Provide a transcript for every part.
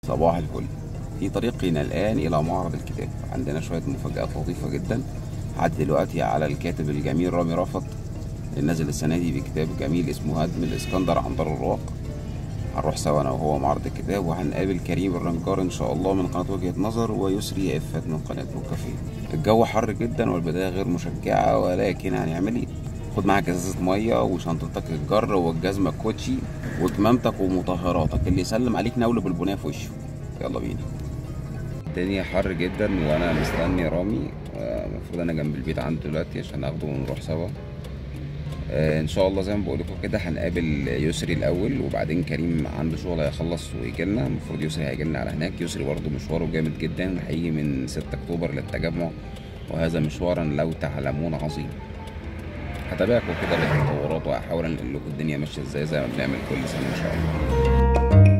صباح الفل في طريقنا الآن إلى معرض الكتاب عندنا شوية مفاجآت لطيفة جدا عد دلوقتي على الكاتب الجميل رامي رافت اللي نازل السنة دي بكتاب جميل اسمه هدم الإسكندر عن دار الرواق هنروح سوا أنا وهو معرض الكتاب وهنقابل كريم الرنجار إن شاء الله من قناة وجهة نظر ويسري إفات من قناة بوكافيه الجو حر جدا والبداية غير مشجعة ولكن هنعمل إيه خد معاك ازازة مية وشنطتك الجر والجزمة الكوتشي وكمامتك ومطهراتك اللي يسلم عليك ناوله بالبنية في وشه يلا بينا الدنيا حر جدا وانا مستني رامي آه، المفروض انا جنب البيت عنده دلوقتي عشان اخده ونروح سوا آه، ان شاء الله زي ما بقول لكم كده هنقابل يسري الاول وبعدين كريم عنده شغل هيخلص ويجي لنا المفروض يسري هيجي لنا على هناك يسري برضه مشواره جامد جدا هيجي من 6 اكتوبر للتجمع وهذا مشوارا لو تعلمون عظيم هتابعكم كده بالتطورات وهحاول انقل لكم الدنيا ماشيه ازاي زي ما بنعمل كل سنه ان شاء الله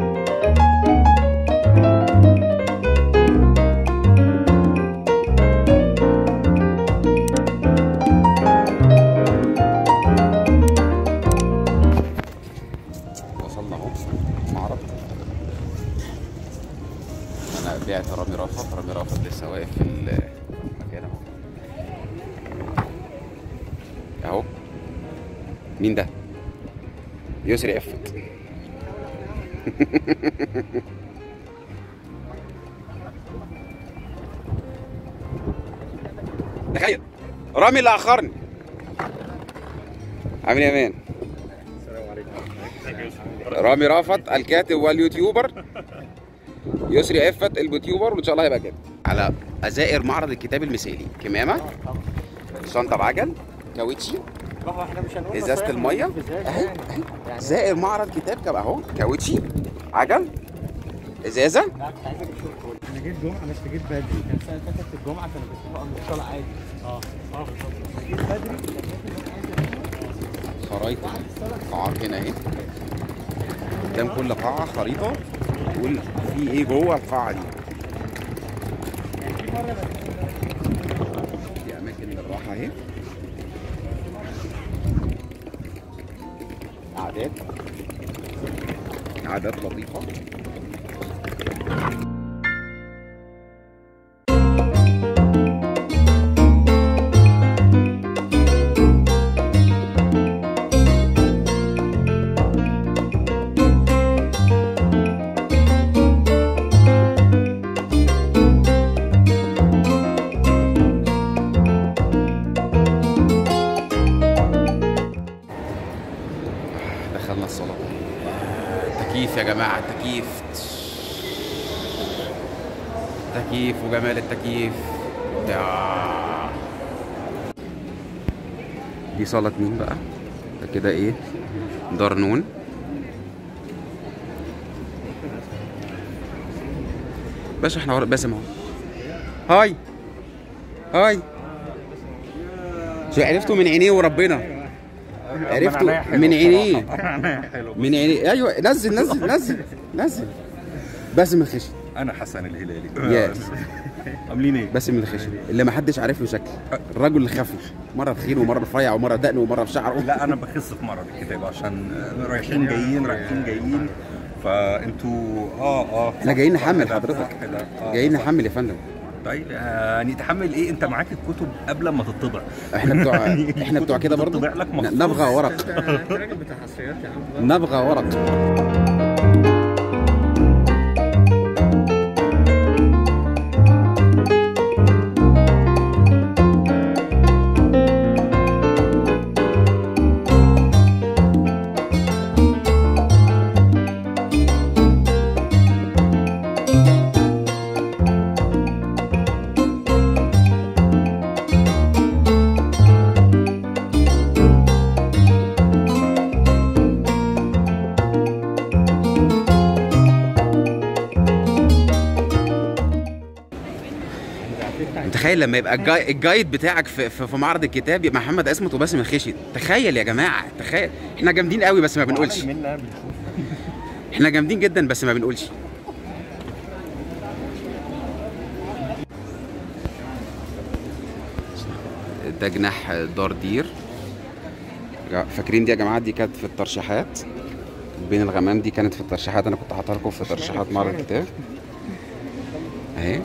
وصلنا اهو معرض انا بعت رامي رافت رامي رافت لسه واقف في المكان اهو اهو مين ده يسري افت تخيل رامي اللي اخرني عامل ايه يا مان رامي رافت الكاتب واليوتيوبر يسري افت البوتيوبر وان شاء الله هيبقى كده على ازائر معرض الكتاب المثالي كمامه شنطه بعجل كاوتشي ما هو احنا مش هنقول ازازه نصايح الميه نجيب ازاي اهي يعني. اهي يعني زائر معرض كتاب كده اهو كاوتشي عجل ازازه لا كنت عايز اجيب شورت كول انا جيت جمعه بس جيت بدري كان السنه اللي فاتت الجمعه كانوا بيفتحوا قبل الصلاه عادي اه اه بالظبط جيت بدري خرايط قاعات هنا اهي قدام كل قاعه خريطه تقول في ايه جوه القاعه دي دي اماكن للراحه اهي قعدات قعدات لطيفه دخلنا الصالة تكييف يا جماعة تكييف تكييف وجمال التكييف يا. دي صالة مين بقى؟ ده كده ايه؟ دار نون باشا احنا ورا باسم اهو هاي هاي شو عرفته من عينيه وربنا عرفته من عينيه من عينيه ايوه نزل نزل نزل نزل باسم الخشن انا حسن الهلالي يا عاملين ايه؟ باسم الخشن اللي ما حدش عارف له شكل الرجل الخفي مره تخين ومره رفيع ومره دقن ومره في شعره لا انا بخس في معرض الكتاب عشان رايحين جايين رايحين جايين فانتوا اه اه احنا جايين نحمل كده، حضرتك كده، آه، جايين صح. نحمل يا فندم طيب يعني تحمل ايه انت معاك الكتب قبل ما تطبع احنا بتوع يعني احنا بتوع كده برضه بتطبع لك مخصوص. نبغى ورق انت راجل بتاع حصريات يا عم نبغى ورق تخيل لما يبقى الجاي الجايد بتاعك في, في, في معرض الكتاب يبقى محمد اسمت وباسم الخشي تخيل يا جماعه تخيل احنا جامدين قوي بس ما بنقولش منا بنشوف احنا جامدين جدا بس ما بنقولش ده جناح دار دير فاكرين دي يا جماعه دي كانت في الترشيحات بين الغمام دي كانت في الترشيحات انا كنت حاطها لكم في ترشيحات معرض الكتاب اهي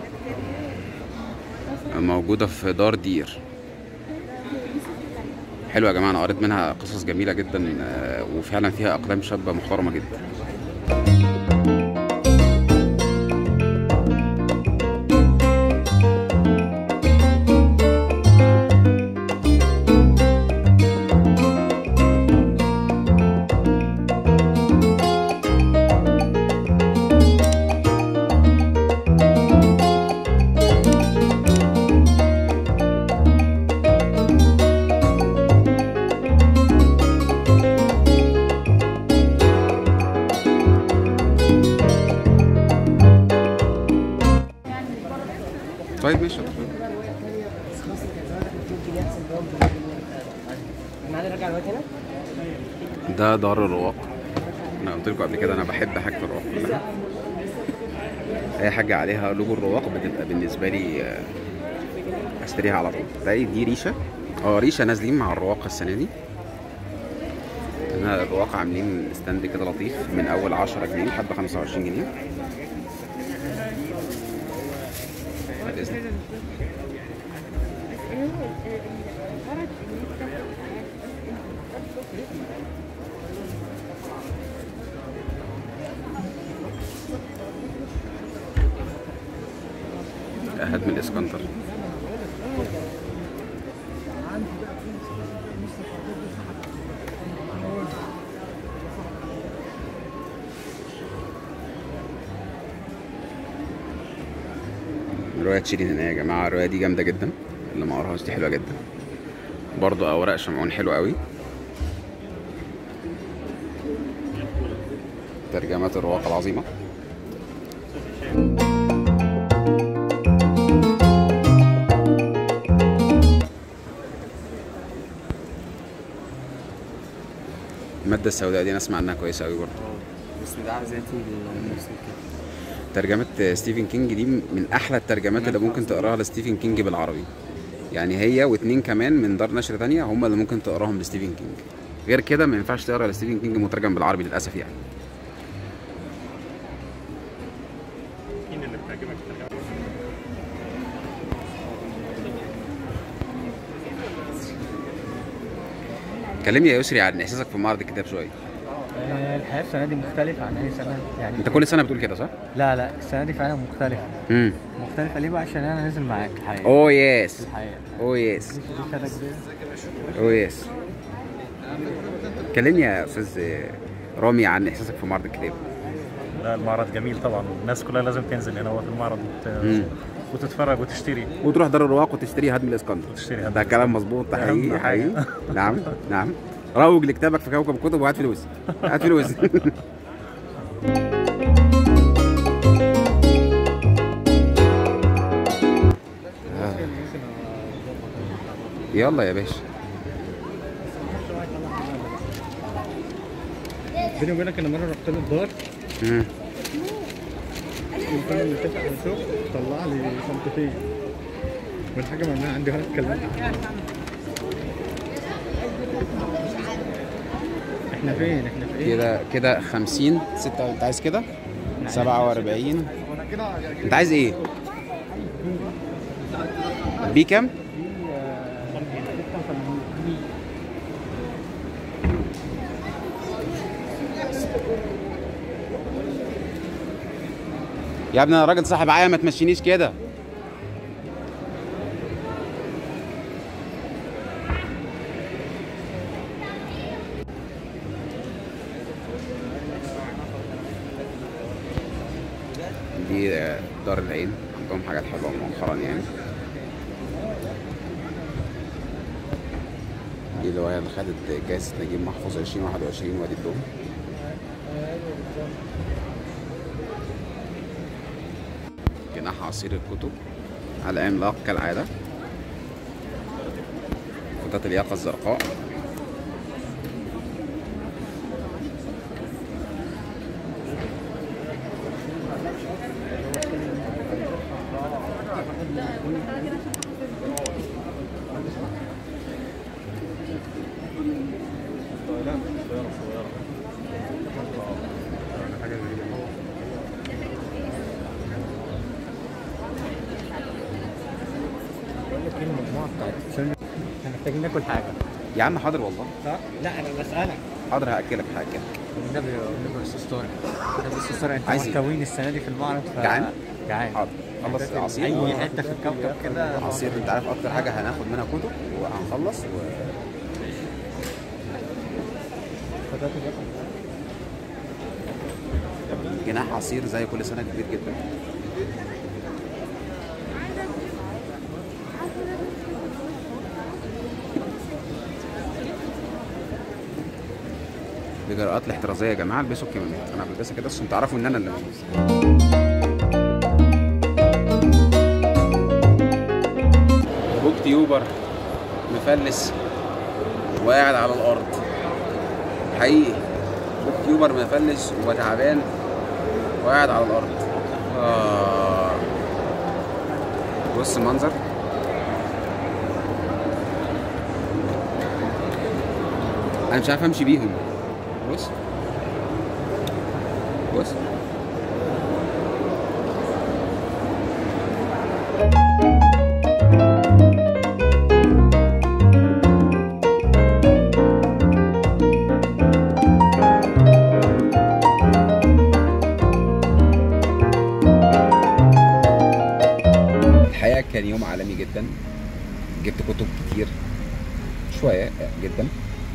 موجودة في دار دير حلوة يا جماعة أنا قريت منها قصص جميلة جدا آه، وفعلا فيها أقلام شابة محترمة جدا طيب ماشي معانا نرجع لغايه هنا ده دار الرواق انا قلت لكم قبل كده انا بحب حاجه الرواق كلها اي حاجه عليها لوجو الرواق بتبقى بالنسبه لي آه، اشتريها على طول تلاقي دي ريشه اه ريشه نازلين مع الرواق السنه دي هنا الرواق عاملين ستاند كده لطيف من اول 10 جنيه لحد 25 جنيه بعد إذنك. هدم الاسكندر رواية شيرين هنا يا جماعة الرواية دي جامدة جدا اللي ما قراهاش دي حلوة جدا برضو أوراق شمعون حلوة قوي ترجمات الرواق العظيمة المادة السوداء دي أنا أسمع عنها كويسة قوي برضو بس ده ذاتي للنفس كده ترجمة ستيفن كينج دي من أحلى الترجمات اللي ممكن تقراها لستيفن كينج بالعربي يعني هي واتنين كمان من دار نشر تانية هم اللي ممكن تقراهم لستيفن كينج غير كده ما ينفعش تقرا لستيفن كينج مترجم بالعربي للأسف يعني كلمني يا يسري عن احساسك في معرض الكتاب شويه آه، الحياة السنة دي مختلفة عن أي سنة يعني انت كل سنه بتقول كده صح لا لا السنة دي فعلا مختلفة امم مختلفة ليه بقى عشان أنا نازل معاك الحقيقة اوه يس الحقيقة اوه يس دي دي شهادة كبيرة اوه يس كلمني يا استاذ رامي عن احساسك في معرض الكتاب لا المعرض جميل طبعا الناس كلها لازم تنزل هنا هو في المعرض وت... مم. وتتفرج وتشتري وتروح دار الرواق وتشتري هدم الاسكندر وتشتري هدم ده كلام مظبوط ده ده حقيقي أهم حقيقي حاجة. نعم نعم روج لكتابك في كوكب الكتب وهات فلوس هات فلوس آه. يلا يا باشا بيني وبينك أنا مرة رحت له الدار مم. وكنا بنتفق على شغل طلع لي شنطتين والحاجة ممنوعة عندي وأنا اتكلمت احنا فين؟ احنا في ايه؟ كده كده 50 6 انت عايز كده 47 انت عايز ايه بي كام يا ابني انا راجل صاحب عيا ما تمشينيش كده دي دار العين عندهم حاجات حلوه مؤخرا يعني دي الرواية اللي خدت جائزة نجيب محفوظ 2021 وادي الدوم جناح عصير الكتب على عملاق كالعادة فتاة الياقة الزرقاء فين المجموعه بتاعت سن احنا محتاجين ناكل حاجه يا عم حاضر والله صح؟ لا انا بسالك حاضر هاكلك حاجه النبي النبي استاذ طارق النبي استاذ طارق انت عايز إيه؟ محتوين السنه دي في المعرض ف... جعان؟ جعان حاضر خلص حتة- عصير اي حته في الكوكب كده عصير انت عارف اكتر حاجه هناخد منها كتب وهنخلص و... جناح عصير زي كل سنه كبير جدا بإجراءات الاحترازية يا جماعة البسوا الكمامات أنا بلبسها كده عشان تعرفوا إن أنا اللي بلبسها بوك تيوبر مفلس وقاعد على الارض حقيقي بوك تيوبر مفلس وتعبان وقاعد على الارض آه. بص المنظر انا مش عارف امشي بيهم بص بص الحقيقه كان يوم عالمي جدا جبت كتب كتير شويه جدا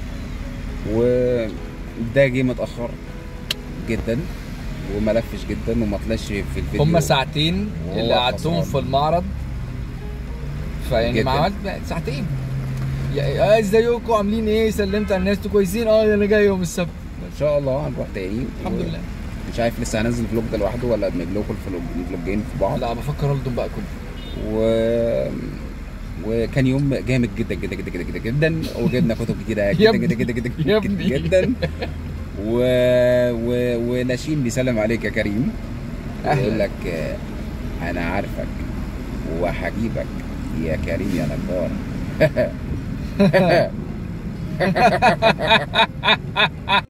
وده جه متاخر جدا وما لفش جدا وما طلعش في الفيديو هم ساعتين وهو اللي قعدتهم خسران. في المعرض فيعني جداً. ما عملت ساعتين يا- آه، ازيكم عاملين ايه سلمت على الناس انتوا كويسين اه انا جاي يوم السبت ان شاء الله هنروح تاني الحمد و- لله مش عارف لسه هنزل فلوج ده لوحده ولا ادمج لكم الفلوج الفلوجين في بعض لا بفكر الضم بقى كله و وكان يوم جامد جدا جدا جدا جدا جدا جدا وجبنا كتب كتيره يا جدا ابني. جدا جدا جدا يا جدا ابني. جدا و... و... ونشيم بيسلم عليك يا كريم أهلا. يقول لك آه، انا عارفك وهجيبك يا كريم يا نجار